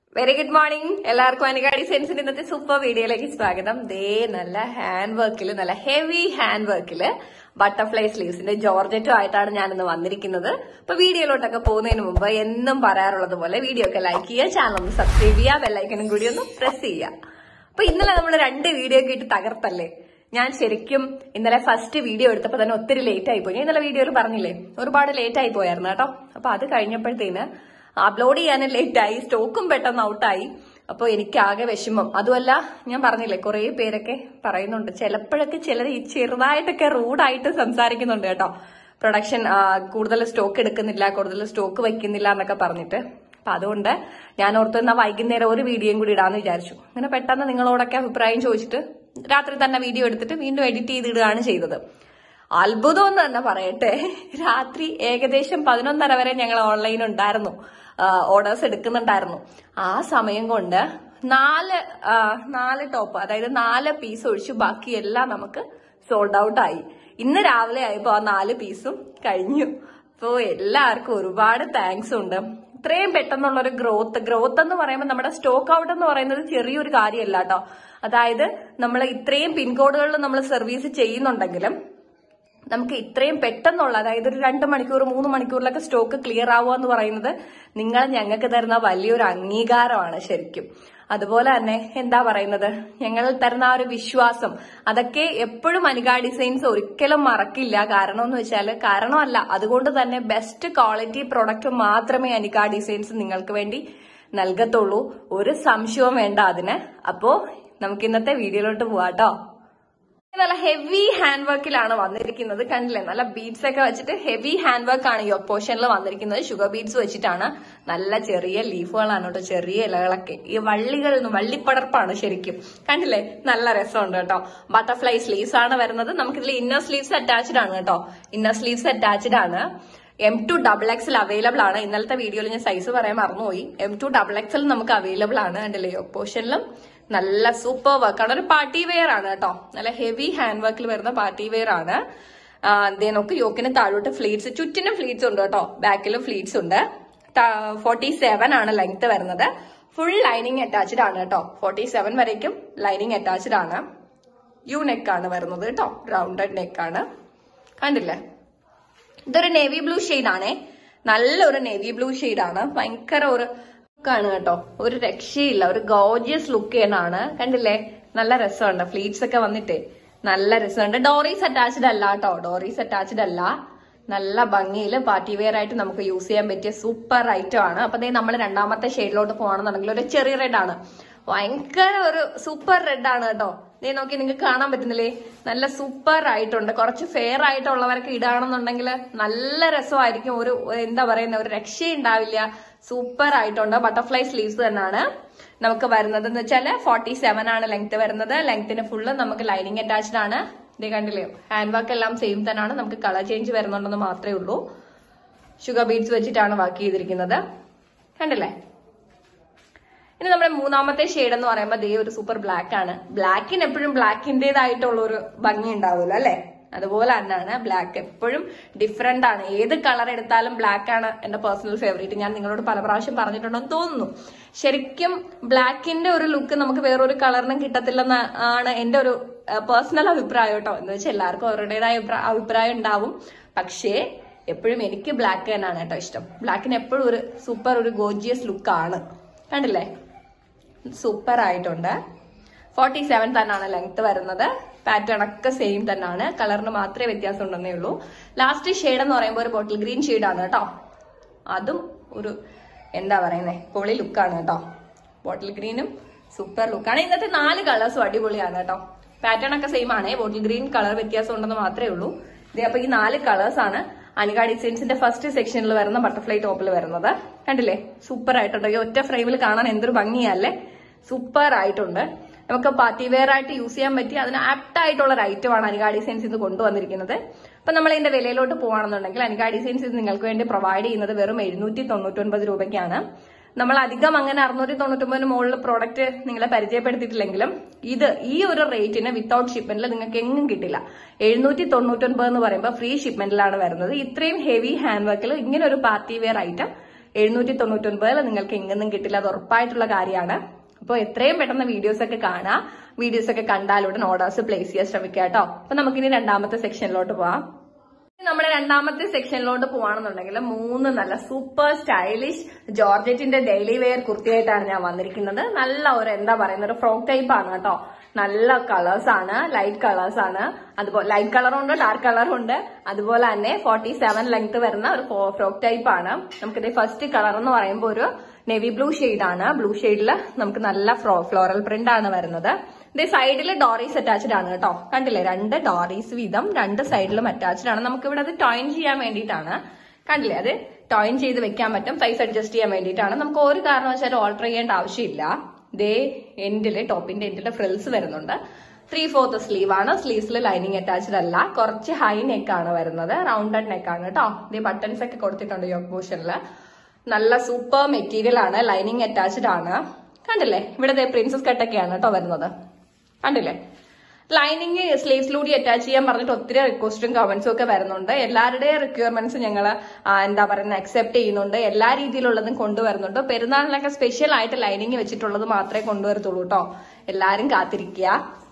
very good morning എല്ലാവർക്കും അനുകാടി സെൻസിന്റെ ഇന്നത്തെ super വീഡിയോയിലേക്ക് സ്വാഗതം ദേ നല്ല ഹാൻഡ് വർക്കിൽ നല്ല ഹെവി ഹാൻഡ് വർക്കിൽ ബട്ടർഫ്ലൈ സ്ലീവ്സിന്റെ ജോർജറ്റും ആയിട്ടാണ് ഞാനിന്ന് വന്നിരിക്കുന്നത് അപ്പൊ വീഡിയോയിലോട്ടൊക്കെ പോകുന്നതിന് മുമ്പ് എന്നും പറയാറുള്ളത് പോലെ വീഡിയോ ഒക്കെ ലൈക്ക് ചെയ്യുക ചാനൽ ഒന്ന് സബ്സ്ക്രൈബ് ചെയ്യുക ബെല്ലൈക്കനും കൂടി ഒന്ന് പ്രസ് ചെയ്യുക അപ്പൊ ഇന്നലെ നമ്മൾ രണ്ട് വീഡിയോ ഒക്കെ ഇട്ട് തകർത്തല്ലേ ഞാൻ ശരിക്കും ഇന്നലെ ഫസ്റ്റ് വീഡിയോ എടുത്തപ്പോൾ തന്നെ ഒത്തിരി ലേറ്റ് ആയി പോയി ഞാൻ ഇന്നലെ വീഡിയോയിൽ പറഞ്ഞില്ലേ ഒരുപാട് ലേറ്റ് ആയി പോയായിരുന്നു കേട്ടോ അപ്പൊ അത് കഴിഞ്ഞപ്പോഴത്തേന് അപ്ലോഡ് ചെയ്യാനും ലേറ്റ് ആയി സ്റ്റോക്കും പെട്ടെന്ന് ഔട്ടായി അപ്പോൾ എനിക്ക് ആകെ വിഷമം അതുമല്ല ഞാൻ പറഞ്ഞില്ലേ കുറേ പേരൊക്കെ പറയുന്നുണ്ട് ചിലപ്പോഴൊക്കെ ചിലർ ഈ ചെറുതായിട്ടൊക്കെ റൂഡായിട്ട് സംസാരിക്കുന്നുണ്ട് കേട്ടോ പ്രൊഡക്ഷൻ കൂടുതൽ സ്റ്റോക്ക് എടുക്കുന്നില്ല കൂടുതൽ സ്റ്റോക്ക് വയ്ക്കുന്നില്ല എന്നൊക്കെ പറഞ്ഞിട്ട് അപ്പൊ അതുകൊണ്ട് ഞാൻ ഓർത്തു എന്നാ വൈകുന്നേരം ഒരു വീഡിയോയും കൂടി ഇടാന്ന് വിചാരിച്ചു അങ്ങനെ പെട്ടെന്ന് നിങ്ങളോടൊക്കെ അഭിപ്രായം ചോദിച്ചിട്ട് രാത്രി തന്നെ വീഡിയോ എടുത്തിട്ട് വീണ്ടും എഡിറ്റ് ചെയ്തിടുകയാണ് ചെയ്തത് അത്ഭുതം എന്ന് തന്നെ പറയട്ടെ രാത്രി ഏകദേശം പതിനൊന്നര വരെ ഞങ്ങൾ ഓൺലൈൻ ഉണ്ടായിരുന്നു ഓർഡേഴ്സ് എടുക്കുന്നുണ്ടായിരുന്നു ആ സമയം കൊണ്ട് നാല് ആ, നാല് ടോപ്പ് അതായത് നാല് പീസ് ഒഴിച്ച് ബാക്കിയെല്ലാം നമുക്ക് സോൾഡ് ഔട്ട് ആയി ഇന്ന് രാവിലെ ആയപ്പോ ആ നാല് പീസും കഴിഞ്ഞു അപ്പോ എല്ലാവർക്കും ഒരുപാട് താങ്ക്സ് ഉണ്ട് ഇത്രയും പെട്ടെന്നുള്ള ഒരു ഗ്രോത്ത് ഗ്രോത്ത് എന്ന് പറയുമ്പോൾ നമ്മുടെ സ്റ്റോക്ക് ഔട്ട് എന്ന് പറയുന്നത് ചെറിയൊരു കാര്യമല്ല കേട്ടോ അതായത് നമ്മൾ ഇത്രയും പിൻകോഡുകളിൽ നമ്മൾ സർവീസ് ചെയ്യുന്നുണ്ടെങ്കിലും നമുക്ക് ഇത്രയും പെട്ടെന്നുള്ള അതായത് ഒരു രണ്ട് മണിക്കൂർ മൂന്ന് മണിക്കൂറിലൊക്കെ സ്റ്റോക്ക് ക്ലിയർ ആവുക എന്ന് പറയുന്നത് നിങ്ങൾ ഞങ്ങൾക്ക് തരുന്ന വലിയൊരു അംഗീകാരമാണ് ശരിക്കും അതുപോലെ തന്നെ എന്താ പറയുന്നത് ഞങ്ങൾ തരുന്ന ആ ഒരു വിശ്വാസം അതൊക്കെ എപ്പോഴും അനിക ഡിസൈൻസ് ഒരിക്കലും മറക്കില്ല കാരണം എന്ന് വെച്ചാൽ കാരണമല്ല അതുകൊണ്ട് തന്നെ ബെസ്റ്റ് ക്വാളിറ്റി പ്രൊഡക്റ്റ് മാത്രമേ അനിക ഡിസൈൻസ് നിങ്ങൾക്ക് വേണ്ടി നൽകത്തുള്ളൂ ഒരു സംശയവും വേണ്ട അതിന് അപ്പോ നമുക്ക് ഇന്നത്തെ വീഡിയോയിലോട്ട് പോവാട്ടോ നല്ല ഹെവി ഹാൻഡ് വർക്കിലാണ് വന്നിരിക്കുന്നത് കണ്ടില്ലേ നല്ല ബീഡ്സ് ഒക്കെ വെച്ചിട്ട് ഹെവി ഹാൻഡ് വർക്ക് ആണ് ഈ പോർഷനിൽ വന്നിരിക്കുന്നത് ഷുഗർ ബീഡ്സ് വെച്ചിട്ടാണ് നല്ല ചെറിയ ലീഫുകളാണ് കേട്ടോ ചെറിയ ഇലകളൊക്കെ ഈ വള്ളികളിൽ നിന്ന് വള്ളിപ്പടർപ്പാണ് ശരിക്കും കണ്ടില്ലേ നല്ല രസമുണ്ട് കേട്ടോ ബട്ടർഫ്ലൈ സ്ലീവ്സ് ആണ് വരുന്നത് നമുക്കിതിൽ ഇന്നർ സ്ലീവ്സ് അറ്റാച്ച്ഡ് ആണ് കേട്ടോ ഇന്നർ സ്ലീവ്സ് അറ്റാച്ച്ഡ് ആണ് M to double XL available ആണ് ഇന്നലത്തെ വീഡിയോയിൽ ഞാൻ സൈസ് പറയാൻ മറന്നുപോയി എം ടു ഡബിൾ എക്സിൽ നമുക്ക് അവൈലബിൾ ആണ് കണ്ടില്ലേ പോർഷനിലും നല്ല സൂപ്പർ വർക്കാണ് ഒരു പാർട്ടി വെയർ ആണ് കേട്ടോ നല്ല ഹെവി ഹാൻഡ് വർക്കിൽ വരുന്ന പാർട്ടി വെയർ ആണ് ദേ നോക്ക് യോക്കിന് താഴോട്ട് ഫ്ലീറ്റ്സ് ചുറ്റിനും ഫ്ലീറ്റ്സ് ഉണ്ട് കേട്ടോ ബാക്കിലും ഫ്ലീറ്റ്സ് ഉണ്ട് ഫോർട്ടി സെവൻ ആണ് ലെങ്ത് വരുന്നത് ഫുൾ ലൈനിങ് അറ്റാച്ച്ഡ് ആണ് കേട്ടോ ഫോർട്ടി സെവൻ വരയ്ക്കും ലൈനിങ് അറ്റാച്ച്ഡ് ആണ് യു നെക്ക് ആണ് വരുന്നത് കേട്ടോ റൗണ്ടഡ് നെക്ക് ആണ് കണ്ടില്ലേ ഇതൊരു നേവി ബ്ലൂ ഷെയ്ഡ് ആണേ നല്ലൊരു നേവി ബ്ലൂ ഷെയ്ഡ് ആണ് ഭയങ്കര ഒരു ലുക്കാണ് കേട്ടോ ഒരു രക്ഷയില്ല ഒരു ഗോജിയസ് ലുക്ക് ആണ് കണ്ടില്ലേ നല്ല രസമുണ്ട് ഫ്ലീറ്റ്സ് ഒക്കെ വന്നിട്ടേ നല്ല രസമുണ്ട് ഡോറീസ് അറ്റാച്ച്ഡ് അല്ല കേട്ടോ ഡോറീസ് അറ്റാച്ച്ഡ് അല്ല നല്ല ഭംഗിയിൽ പാർട്ടി വെയർ ആയിട്ട് നമുക്ക് യൂസ് ചെയ്യാൻ പറ്റിയ സൂപ്പർ ഐറ്റം ആണ് അപ്പൊ ദേ നമ്മൾ രണ്ടാമത്തെ ഷെയ്ഡിലോട്ട് പോകണമെന്നുണ്ടെങ്കിൽ ഒരു ചെറിയ റെഡ് ആണ് ഭയങ്കര ഒരു സൂപ്പർ റെഡ് ആണ് കേട്ടോ ദേ നോക്കി നിങ്ങൾക്ക് കാണാൻ പറ്റുന്നില്ലേ നല്ല സൂപ്പർ ആയിട്ടുണ്ട് കുറച്ച് ഫെയർ ആയിട്ടുള്ളവരൊക്കെ ഇടുകയാണെന്നുണ്ടെങ്കിൽ നല്ല രസമായിരിക്കും ഒരു എന്താ പറയുന്ന ഒരു രക്ഷയുണ്ടാവില്ല സൂപ്പർ ആയിട്ടുണ്ട് ബട്ടർഫ്ലൈ സ്ലീവ്സ് തന്നെയാണ് നമുക്ക് വരുന്നത് എന്ന് വെച്ചാല് ഫോർട്ടി സെവൻ ആണ് ലെങ്ത് വരുന്നത് ലെങ്ത്തിന് ഫുള്ള് നമുക്ക് ലൈനിങ് അറ്റാച്ച്ഡ് ആണ് ഇത് കണ്ടില്ലേ ഹാൻഡ് വർക്ക് എല്ലാം സെയിം തന്നെയാണ് നമുക്ക് കളർ ചേഞ്ച് വരുന്നുണ്ടെന്ന് മാത്രമേ ഉള്ളൂ ഷുഗർ ബീഡ്സ് വെച്ചിട്ടാണ് വർക്ക് ചെയ്തിരിക്കുന്നത് കണ്ടില്ലേ ഇനി നമ്മുടെ മൂന്നാമത്തെ ഷെയ്ഡ് എന്ന് പറയുമ്പോൾ ദേ ഒരു സൂപ്പർ ബ്ലാക്ക് ആണ് ബ്ലാക്കിന് എപ്പോഴും ബ്ലാക്കിന്റേതായിട്ടുള്ള ഒരു ഭംഗി ഉണ്ടാവുമല്ലോ അല്ലെ അതുപോലെ തന്നെയാണ് ബ്ലാക്ക് എപ്പോഴും ഡിഫറെന്റ് ആണ് ഏത് കളർ എടുത്താലും ബ്ലാക്ക് ആണ് എന്റെ പേഴ്സണൽ ഫേവറേറ്റ് ഞാൻ നിങ്ങളോട് പല പ്രാവശ്യം പറഞ്ഞിട്ടുണ്ടെന്ന് തോന്നുന്നു ശരിക്കും ബ്ലാക്കിന്റെ ഒരു ലുക്ക് നമുക്ക് വേറൊരു കളറിനും കിട്ടത്തില്ലെന്ന് ആണ് എന്റെ ഒരു പേഴ്സണൽ അഭിപ്രായം കേട്ടോ എന്ന് വെച്ചാൽ എല്ലാവർക്കും അവരുടേതായ അഭിപ്രാ- അഭിപ്രായം ഉണ്ടാവും പക്ഷേ എപ്പോഴും എനിക്ക് ബ്ലാക്ക് തന്നെയാണ് കേട്ടോ ഇഷ്ടം ബ്ലാക്കിന് എപ്പോഴും ഒരു സൂപ്പർ ഒരു ഗോജിയസ് ലുക്കാണ് കണ്ടില്ലേ സൂപ്പർ ആയിട്ടുണ്ട് ഫോർട്ടി സെവൻ തന്നെയാണ് ലെങ്ത് വരുന്നത് പാറ്റേൺ ഒക്കെ സെയിം തന്നെയാണ് കളറിന് മാത്രമേ വ്യത്യാസം ഉണ്ടെന്നേ ഉള്ളൂ ലാസ്റ്റ് ഷെയ്ഡ് എന്ന് പറയുമ്പോൾ ഒരു ബോട്ടിൽ ഗ്രീൻ ആണ് കേട്ടോ അതും ഒരു എന്താ പറയുന്നേ പൊളി ലുക്കാണ് കേട്ടോ ബോട്ടിൽ ഗ്രീനും സൂപ്പർ ലുക്കാണ് ഇന്നത്തെ നാല് കളേഴ്സും അടിപൊളിയാണ് കേട്ടോ പാറ്റേൺ ഒക്കെ സെയിം ആണ് ബോട്ടിൽ ഗ്രീൻ കളർ വ്യത്യാസം ഉണ്ടെന്ന് മാത്രമേ ഉള്ളൂ ഇത് അപ്പൊ ഈ നാല് കളേഴ്സ് ആണ് അനിക ഡിസൈൻസിന്റെ ഫസ്റ്റ് സെക്ഷനിൽ വരുന്ന ബട്ടർഫ്ലൈ ടോപ്പിൽ വരുന്നത് കണ്ടില്ലേ സൂപ്പർ ആയിട്ടുണ്ട് ഈ ഒറ്റ ഫ്രെയിമിൽ കാണാൻ എന്തൊരു ഭംഗിയല്ലേ സൂപ്പർ ആയിട്ടുണ്ട് നമുക്ക് പാർട്ടി വെയർ ആയിട്ട് യൂസ് ചെയ്യാൻ പറ്റിയ അതിന് ആപ്റ്റ് ആയിട്ടുള്ള ഒരു ഐറ്റമാണ് അനിക ഡിസൈൻസ് ഇത് കൊണ്ടുവന്നിരിക്കുന്നത് അപ്പൊ നമ്മൾ ഇതിന്റെ വിലയിലോട്ട് പോകുകയാണെന്നുണ്ടെങ്കിൽ അനിക ഡിസൈൻസ് ഇത് നിങ്ങൾക്ക് വേണ്ടി പ്രൊവൈഡ് ചെയ്യുന്നത് വെറും എഴുന്നൂറ്റി തൊണ്ണൂറ്റൊൻപത് രൂപയ്ക്കാണ് നമ്മൾ അധികം അങ്ങനെ അറുന്നൂറ്റി തൊണ്ണൂറ്റൊമ്പതിന് മുകളിൽ പ്രോഡക്റ്റ് നിങ്ങളെ പരിചയപ്പെടുത്തിയിട്ടില്ലെങ്കിലും ഇത് ഈ ഒരു റേറ്റിന് വിത്തൗട്ട് ഷിപ്മെന്റിൽ നിങ്ങൾക്ക് എങ്ങും കിട്ടില്ല എഴുന്നൂറ്റി തൊണ്ണൂറ്റൊൻപത് എന്ന് പറയുമ്പോൾ ഫ്രീ ഷിപ്മെന്റിലാണ് വരുന്നത് ഇത്രയും ഹെവി ഹാൻഡ് വർക്കിൽ ഇങ്ങനെ ഒരു പാർട്ടി വെയർ ഐറ്റം എഴുന്നൂറ്റി തൊണ്ണൂറ്റൊൻപതിൽ നിങ്ങൾക്ക് എങ്ങൊന്നും കിട്ടില്ല അത് ഉറപ്പായിട്ടുള്ള കാര്യമാണ് അപ്പോൾ എത്രയും പെട്ടെന്ന് വീഡിയോസ് ഒക്കെ കാണാം വീഡിയോസ് ഒക്കെ കണ്ടാലുടൻ ഓർഡേഴ്സ് പ്ലേസ് ചെയ്യാൻ ശ്രമിക്കുക കേട്ടോ അപ്പൊ നമുക്കിനി രണ്ടാമത്തെ സെക്ഷനിലോട്ട് പോവാം ഇനി നമ്മുടെ രണ്ടാമത്തെ സെക്ഷനിലോട്ട് പോവാണെന്നുണ്ടെങ്കിൽ മൂന്ന് നല്ല സൂപ്പർ സ്റ്റൈലിഷ് ജോർജറ്റിന്റെ ഡെയിലി വെയർ കുർത്തിയായിട്ടാണ് ഞാൻ വന്നിരിക്കുന്നത് നല്ല ഒരു എന്താ പറയുന്ന ഒരു ഫ്രോക്ക് ടൈപ്പ് ആണ് കേട്ടോ നല്ല കളേഴ്സ് ആണ് ലൈറ്റ് കളേഴ്സ് ആണ് അതുപോലെ ലൈറ്റ് കളറും ഉണ്ട് ഡാർക്ക് കളറും ഉണ്ട് അതുപോലെ തന്നെ ഫോർട്ടി സെവൻ ലെങ്ത് വരുന്ന ഒരു ഫ്രോക്ക് ടൈപ്പ് ആണ് നമുക്കിത് ഫസ്റ്റ് കളർ എന്ന് പറയുമ്പോൾ ഒരു നെവി ബ്ലൂ ആണ് ബ്ലൂ ഷെയ്ഡിൽ നമുക്ക് നല്ല ഫ്ലോറൽ പ്രിന്റ് ആണ് വരുന്നത് ഇത് സൈഡിൽ ഡോറീസ് അറ്റാച്ച്ഡ് ആണ് കേട്ടോ കണ്ടില്ലേ രണ്ട് ഡോറീസ് വീതം രണ്ട് സൈഡിലും അറ്റാച്ച്ഡ് ആണ് നമുക്ക് ഇവിടെ അത് ടോയിൻ ചെയ്യാൻ വേണ്ടിയിട്ടാണ് കണ്ടില്ലേ അത് ടോയിൻ ചെയ്ത് വെക്കാൻ പറ്റും സൈസ് അഡ്ജസ്റ്റ് ചെയ്യാൻ വേണ്ടിയിട്ടാണ് നമുക്ക് ഒരു കാരണവശാലും ഓൾട്ടർ ചെയ്യേണ്ട ആവശ്യമില്ല ദേ എൻഡില് ടോപ്പിന്റെ എൻഡില് ഫ്രിൽസ് വരുന്നുണ്ട് ത്രീ ഫോർത്ത് സ്ലീവ് ആണ് സ്ലീവ്സിൽ ലൈനിങ് അറ്റാച്ച്ഡ് അല്ല കുറച്ച് ഹൈ നെക്ക് ആണ് വരുന്നത് റൗണ്ടഡ് നെക്ക് ആണ് കേട്ടോ ഇതേ ബട്ടൺസ് ഒക്കെ കൊടുത്തിട്ടുണ്ട് യോഗ് പോർഷനിൽ നല്ല സൂപ്പർ മെറ്റീരിയൽ ആണ് ലൈനിങ് അറ്റാച്ച്ഡ് ആണ് കണ്ടില്ലേ ഇവിടെ പ്രിൻസസ് കട്ടൊക്കെയാണ് കേട്ടോ വരുന്നത് കണ്ടില്ലേ ലൈനിങ് സ്ലീവ്സിലൂടെ അറ്റാച്ച് ചെയ്യാൻ പറഞ്ഞിട്ട് ഒത്തിരി റിക്വസ്റ്റും കമന്റ്സും ഒക്കെ വരുന്നുണ്ട് എല്ലാവരുടെയും റിക്വയർമെന്റ്സ് ഞങ്ങൾ എന്താ പറയുക അക്സെപ്റ്റ് ചെയ്യുന്നുണ്ട് എല്ലാ രീതിയിലുള്ളതും കൊണ്ടുവരുന്നുണ്ട് പെരുന്നാളിനൊക്കെ സ്പെഷ്യൽ ആയിട്ട് ലൈനിങ് വെച്ചിട്ടുള്ളത് മാത്രമേ കൊണ്ടുവരത്തുള്ളൂ കേട്ടോ എല്ലാരും കാത്തിരിക്കുക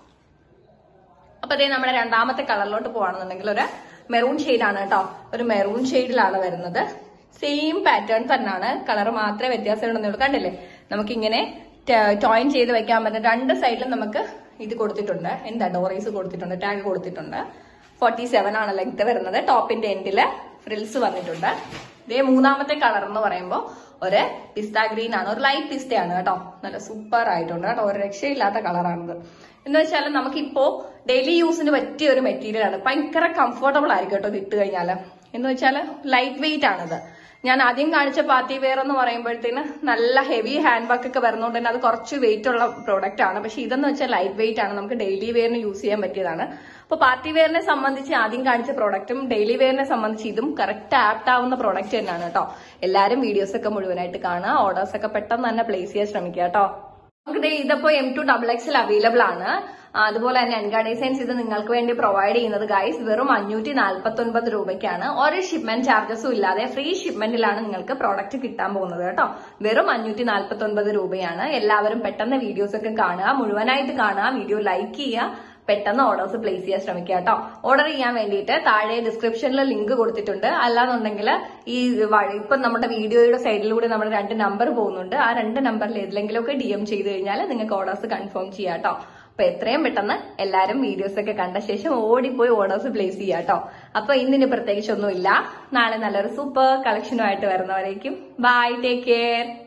അപ്പൊ അതേ നമ്മുടെ രണ്ടാമത്തെ കളറിലോട്ട് പോവാണെന്നുണ്ടെങ്കിൽ ഒരു മെറൂൺ ആണ് കേട്ടോ ഒരു മെറൂൺ ഷെയ്ഡിലാണ് വരുന്നത് സെയിം പാറ്റേൺ തന്നെയാണ് കളർ മാത്രമേ വ്യത്യാസം ഉണ്ടെന്നുള്ളൂ കണ്ടില്ലേ നമുക്കിങ്ങനെ ടോയിൻ ചെയ്ത് വെക്കാൻ പറ്റും രണ്ട് സൈഡിലും നമുക്ക് ഇത് കൊടുത്തിട്ടുണ്ട് എന്താ ഡോറീസ് കൊടുത്തിട്ടുണ്ട് ടാഗ് കൊടുത്തിട്ടുണ്ട് ഫോർട്ടി സെവൻ ആണ് ലെങ്ത് വരുന്നത് ടോപ്പിന്റെ എൻഡില് ഫ്രിൽസ് വന്നിട്ടുണ്ട് ഇതേ മൂന്നാമത്തെ കളർ എന്ന് പറയുമ്പോൾ ഒരു പിസ്ത ഗ്രീൻ ആണ് ഒരു ലൈറ്റ് പിസ്തയാണ് കേട്ടോ നല്ല സൂപ്പർ ആയിട്ടുണ്ട് കേട്ടോ ഒരു രക്ഷയില്ലാത്ത കളറാണിത് എന്ന് വെച്ചാൽ നമുക്കിപ്പോ ഡെയിലി യൂസിന് പറ്റിയ ഒരു മെറ്റീരിയൽ ആണ് ഭയങ്കര കംഫർട്ടബിൾ ആയിരിക്കും കേട്ടോ ഇത് ഇട്ട് കഴിഞ്ഞാൽ എന്ന് വെച്ചാൽ ലൈറ്റ് വെയിറ്റ് ആണിത് ഞാൻ ആദ്യം കാണിച്ച പാർട്ടി വെയർ എന്ന് പറയുമ്പോഴത്തേന് നല്ല ഹെവി ഹാൻഡ് വർക്ക് ഒക്കെ വരുന്നതുകൊണ്ട് തന്നെ അത് കുറച്ച് വെയിറ്റ് ഉള്ള പ്രോഡക്റ്റ് ആണ് പക്ഷെ ഇതെന്ന് വെച്ചാൽ ലൈറ്റ് വെയിറ്റ് ആണ് നമുക്ക് ഡെയിലി വെയറിന് യൂസ് ചെയ്യാൻ പറ്റിയതാണ് അപ്പൊ പാർട്ടി വെയറിനെ സംബന്ധിച്ച് ആദ്യം കാണിച്ച പ്രോഡക്റ്റും ഡെയിലി വെയറിനെ സംബന്ധിച്ച് ഇതും കറക്റ്റ് ആപ്റ്റ് ആവുന്ന പ്രോഡക്റ്റ് തന്നെയാണ് കേട്ടോ എല്ലാവരും വീഡിയോസ് ഒക്കെ മുഴുവനായിട്ട് കാണുക ഓർഡേഴ്സ് ഒക്കെ പെട്ടെന്ന് തന്നെ പ്ലേസ് ചെയ്യാൻ ശ്രമിക്കുക കേട്ടോ നമുക്ക് ഇതിപ്പോ M to double XL available ആണ് ആ, അതുപോലെ തന്നെ എൻകാ ഡിസൈൻസ് ഇത് നിങ്ങൾക്ക് വേണ്ടി പ്രൊവൈഡ് ചെയ്യുന്നത് ഗൈസ് വെറും അഞ്ഞൂറ്റി നാൽപ്പത്തി ഒൻപത് രൂപയ്ക്കാണ് ഒരു ഷിപ്മെന്റ് ചാർജസും ഇല്ലാതെ ഫ്രീ ഷിപ്മെന്റിലാണ് നിങ്ങൾക്ക് പ്രോഡക്റ്റ് കിട്ടാൻ പോകുന്നത് കേട്ടോ വെറും അഞ്ഞൂറ്റി നാൽപ്പത്തി ഒൻപത് രൂപയാണ് എല്ലാവരും പെട്ടെന്ന് വീഡിയോസ് ഒക്കെ കാണുക മുഴുവനായിട്ട് കാണുക വീഡിയോ ലൈക്ക് ചെയ്യുക പെട്ടെന്ന് ഓർഡേഴ്സ് പ്ലേസ് ചെയ്യാൻ ശ്രമിക്കുക കേട്ടോ ഓർഡർ ചെയ്യാൻ വേണ്ടിയിട്ട് താഴെ ഡിസ്ക്രിപ്ഷനിൽ ലിങ്ക് കൊടുത്തിട്ടുണ്ട് അല്ലാന്നുണ്ടെങ്കിൽ ഈ വഴി ഇപ്പം നമ്മുടെ വീഡിയോയുടെ സൈഡിലൂടെ നമ്മുടെ രണ്ട് നമ്പർ പോകുന്നുണ്ട് ആ രണ്ട് നമ്പറിൽ ഏതിലെങ്കിലുമൊക്കെ ഡി എം ചെയ്ത് കഴിഞ്ഞാൽ നിങ്ങൾക്ക് ഓർഡേഴ്സ് കൺഫേം ചെയ്യാം കേട്ടോ അപ്പൊ എത്രയും പെട്ടെന്ന് എല്ലാവരും വീഡിയോസ് ഒക്കെ കണ്ട ശേഷം ഓടിപ്പോയി ഓർഡേഴ്സ് പ്ലേസ് ചെയ്യാം കേട്ടോ അപ്പൊ ഇന്നിന് പ്രത്യേകിച്ചൊന്നുമില്ല നാളെ നല്ലൊരു സൂപ്പർ കളക്ഷനുമായിട്ട് വരുന്നവരേക്കും ബൈ ടേക്ക് കെയർ